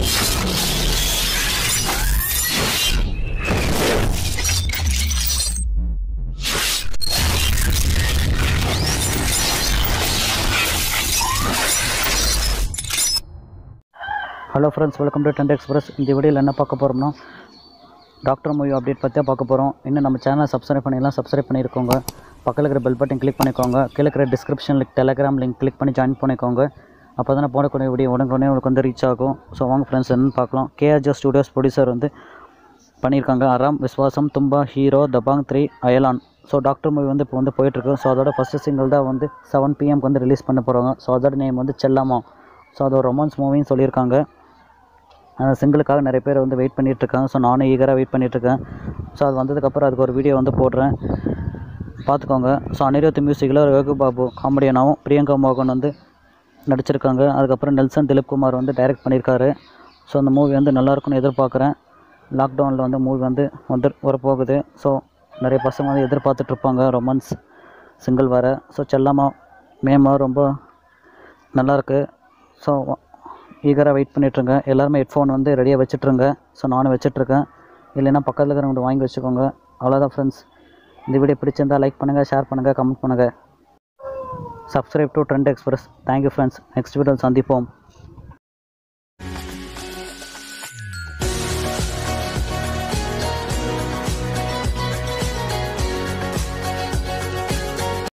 hello friends welcome to Trend Express இந்த வீடியோவில் என்ன பார்க்க போகிறோம்னா டாக்டர் மூவி அப்டேட் பற்றி தான் பார்க்க போகிறோம் இன்னும் நம்ம சேனலை சப்ஸ்கிரைப் பண்ணிடலாம் சப்ஸ்கிரைப் பண்ணியிருக்கோங்க பக்கத்தில் இருக்கிற பெல் பட்டன் கிளிக் பண்ணிக்கோங்க கீழே இருக்கிற description link Telegram link click பண்ணி ஜாயின் பண்ணிக்கோங்க அப்போ தானே போடக்கூடிய வீடியோ உடனே உங்களுக்கு வந்து ரீச் ஆகும் ஸோ வாங்க ஃப்ரெண்ட்ஸ் என்னன்னு பார்க்கலாம் கேஆர்ஜோ ஸ்டுடியோஸ் ப்ரொடியூசர் வந்து பண்ணியிருக்காங்க Aramm Viswasam Thumbaa Hero Dabangg three Ayalaan so Doctor movie வந்து இப்போ வந்து போயிட்டுருக்கு ஸோ அதோட ஃபஸ்ட்டு சிங்கிள் தான் வந்து செவன் பிஎம்க்கு வந்து ரிலீஸ் பண்ண போகிறாங்க ஸோ அதோட நேம் வந்து செல்லம்மா ஸோ அது ஒரு ரொமான்ஸ் மூவின்னு சொல்லியிருக்காங்க அந்த சிங்கிளுக்காக நிறைய பேர் வந்து வெயிட் பண்ணிட்டு இருக்காங்க ஸோ நானும் ஈகராக வெயிட் பண்ணிகிட்ருக்கேன் ஸோ அது வந்ததுக்கப்புறம் அதுக்கு ஒரு வீடியோ வந்து போடுறேன் பார்த்துக்கோங்க ஸோ அனிருத் மியூசிக்கில் ரகு பாபு காமெடியனாகவும் பிரியங்கா மோகன் வந்து நடிச்சிருக்காங்க அதுக்கப்புறம் நெல்சன் திலீப் குமார் வந்து டைரக்ட் பண்ணியிருக்காரு ஸோ அந்த மூவி வந்து நல்லா இருக்கும்னு எதிர்பார்க்குறேன் லாக்டவுனில் வந்து மூவி வந்து வந்து வரப்போகுது ஸோ நிறைய பசங்க வந்து எதிர்பார்த்துட்ருப்பாங்க ரொமான்ஸ் சிங்கிள் வர ஸோ செல்லம்மா மேமா ரொம்ப நல்லாயிருக்கு ஸோ ஈகராக வெயிட் பண்ணிட்டுருங்க எல்லாருமே ஹெட்ஃபோன் வந்து ரெடியாக வச்சுட்ருங்க ஸோ நானும் வச்சிட்ருக்கேன் இல்லைன்னா பக்கத்தில் இருக்கிறவங்க வாங்கி வச்சுக்கோங்க அவ்வளோதான் ஃப்ரெண்ட்ஸ் இந்த வீடியோ பிடிச்சிருந்தா லைக் பண்ணுங்கள் ஷேர் பண்ணுங்கள் கமெண்ட் பண்ணுங்கள் subscribe to Trend Express thank you friends next video சந்திப்போம்